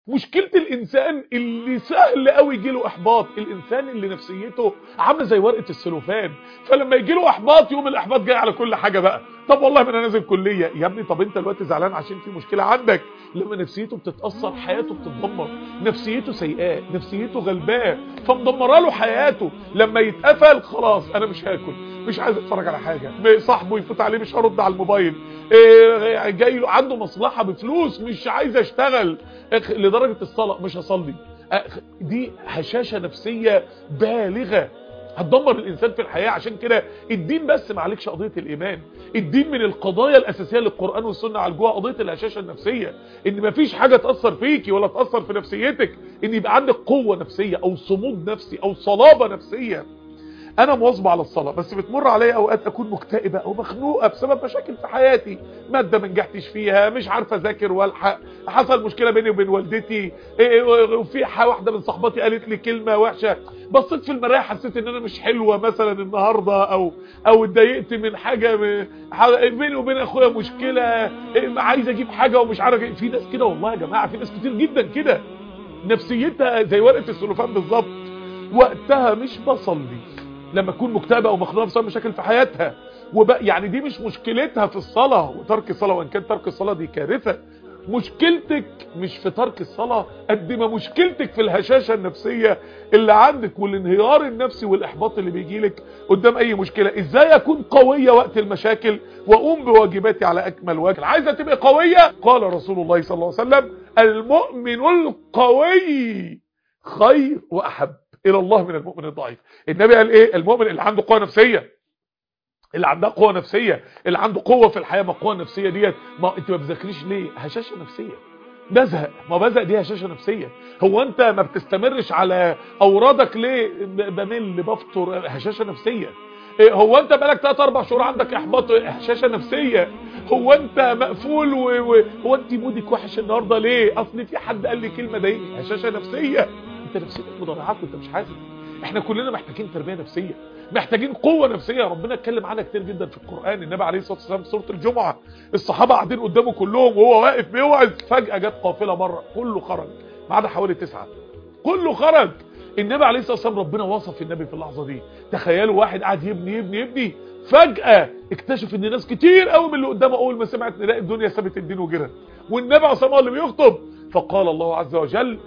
مشكلة الانسان اللي سهل قوي يجيله احباط الانسان اللي نفسيته عامله زي ورقة السلوفان فلما يجيله احباط يوم الاحباط جاي على كل حاجة بقى طب والله ما انا نازل كلية يا ابني طب انت دلوقتي زعلان عشان في مشكلة عندك لما نفسيته بتتأثر حياته بتتدمر نفسيته سيئاه نفسيته غلباه فمدمره له حياته لما يتقفل خلاص انا مش هاكل مش عايز اتفرج على حاجة صاحبه يفوت عليه مش هرد على الموبايل إيه جاي له عنده مصلحة بفلوس مش عايز اشتغل لدرجة الصلاة مش هصلي دي هشاشة نفسية بالغة هتدمر الانسان في الحياة عشان كده الدين بس ما عليكش قضية الايمان الدين من القضايا الاساسية للقرآن والسنة عالجوها قضية الهشاشة النفسية ان مفيش حاجة تأثر فيكي ولا تأثر في نفسيتك ان يبقى عندك قوة نفسية او صمود نفسي او صلابة نفسية انا مواظبه على الصلاه بس بتمر عليا اوقات اكون مكتئبه او مخنوقه بسبب مشاكل في حياتي ماده ما نجحتش فيها مش عارفه اذاكر والحق حصل مشكله بيني وبين والدتي وفي واحده من صاحباتي قالت لي كلمه وحشه بصيت في المرايه حسيت ان انا مش حلوه مثلا النهارده او او اتضايقت من حاجه بيني وبين اخويا مشكله عايز اجيب حاجه ومش عارف في ناس كده والله يا جماعه في ناس كتير جدا كده نفسيتها زي ورقه السلوفان بالظبط وقتها مش بصلي لما تكون مكتئبه او مخنوقه بسبب مشاكل في حياتها وبقى يعني دي مش مشكلتها في الصلاه وترك الصلاه وان كان ترك الصلاه دي كارثه مشكلتك مش في ترك الصلاه قد ما مشكلتك في الهشاشه النفسيه اللي عندك والانهيار النفسي والاحباط اللي بيجيلك قدام اي مشكله ازاي اكون قويه وقت المشاكل واقوم بواجباتي على اكمل وجه عايزه تبقى قويه قال رسول الله صلى الله عليه وسلم المؤمن القوي خير واحب الى الله من المؤمن الضعيف النبي قال ايه المؤمن اللي عنده قوه نفسيه اللي عندها قوه نفسيه اللي عنده قوه في الحياه ما القوه النفسيه ديت ما انت ما بتذاكريش ليه هشاشه نفسيه بزهق ما بزهق دي هشاشه نفسيه هو انت ما بتستمرش على اورادك ليه بمل بفطر هشاشه نفسيه هو انت بقالك 3 4 شهور عندك احباط هشاشه نفسيه هو انت مقفول و... و... هو انت مودك وحش النهارده ليه اصل في حد قال لي كلمه ضايقني هشاشه نفسيه انت نفسيتك مضاعفات وانت مش حاسس احنا كلنا محتاجين تربيه نفسيه محتاجين قوه نفسيه ربنا اتكلم عنها كتير جدا في القران النبي عليه الصلاه والسلام في سوره الجمعه الصحابه قاعدين قدامه كلهم وهو واقف بيوعظ فجاه جت قافله مره كله خرج ما عدا حوالي تسعه كله خرج النبي عليه الصلاه والسلام ربنا وصف النبي في اللحظه دي تخيلوا واحد قاعد يبني يبني يبني فجاه اكتشف ان ناس كتير قوي من اللي قدامه اول ما سمعت نداء الدنيا سابت الدين وجرت والنبي عليه الصلاه والسلام اللي بيخطب فقال الله عز وجل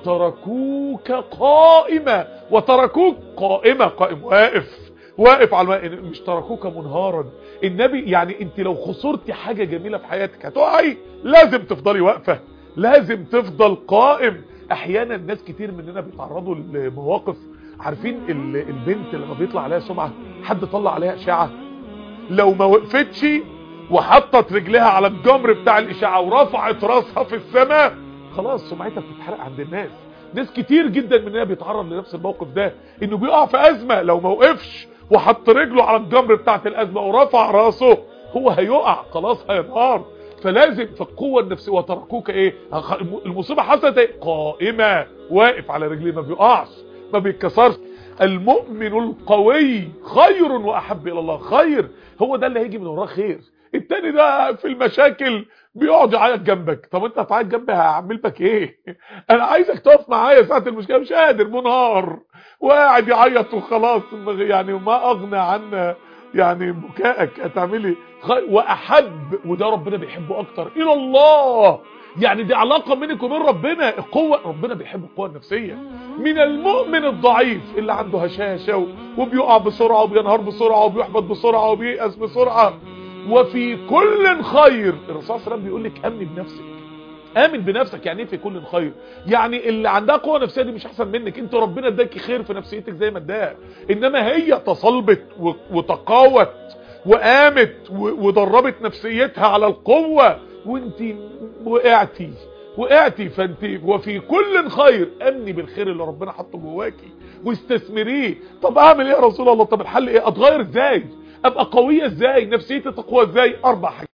وتركوك قائمة وتركوك قائمة قائم واقف واقف على الماء مش تركوك منهارا النبي يعني انت لو خسرتي حاجة جميلة في حياتك هتقعي لازم تفضلي واقفة لازم تفضل قائم احيانا ناس كتير مننا بيتعرضوا لمواقف عارفين البنت لما بيطلع عليها سمعة حد طلع عليها اشاعة لو ما وقفتش وحطت رجلها على الجمر بتاع الاشاعة ورفعت راسها في السماء خلاص سمعتها بتتحرق عند الناس ناس كتير جدا مننا بيتعرض لنفس الموقف ده انه بيقع في ازمة لو ما وقفش وحط رجله على الجمر بتاعت الازمة ورفع راسه هو هيقع خلاص هينهار فلازم في القوة النفسية وتركوك ايه المصيبة حصلت ايه قائمة واقف على رجليه ما بيقعش ما بيتكسرش المؤمن القوي خير واحب الى الله خير هو ده اللي هيجي من وراه خير التاني ده في المشاكل بيقعد يعيط جنبك طب انت هتعيط جنبي هعمل لك ايه انا عايزك تقف معايا ساعه المشكله مش قادر منهار وقاعد يعيط وخلاص يعني ما اغنى عن يعني بكائك هتعملي واحب وده ربنا بيحبه اكتر الى الله يعني دي علاقه بينك وبين ربنا القوه ربنا بيحب القوه النفسيه من المؤمن الضعيف اللي عنده هشاشه وبيقع بسرعه وبينهار بسرعه وبيحبط بسرعه وبييأس بسرعه وفي كل خير الرسول صلى الله عليه وسلم بيقول لك امني بنفسك امن بنفسك يعني ايه في كل خير يعني اللي عندها قوه نفسيه دي مش احسن منك انت ربنا اداكي خير في نفسيتك زي ما اداها انما هي تصلبت وتقاوت وقامت ودربت نفسيتها على القوه وانت وقعتي وقعتي فانت وفي كل خير امني بالخير اللي ربنا حطه جواكي واستثمريه طب اعمل ايه يا رسول الله طب الحل ايه اتغير ازاي ابقى قويه ازاي نفسيتي تقوى ازاي اربع حاجات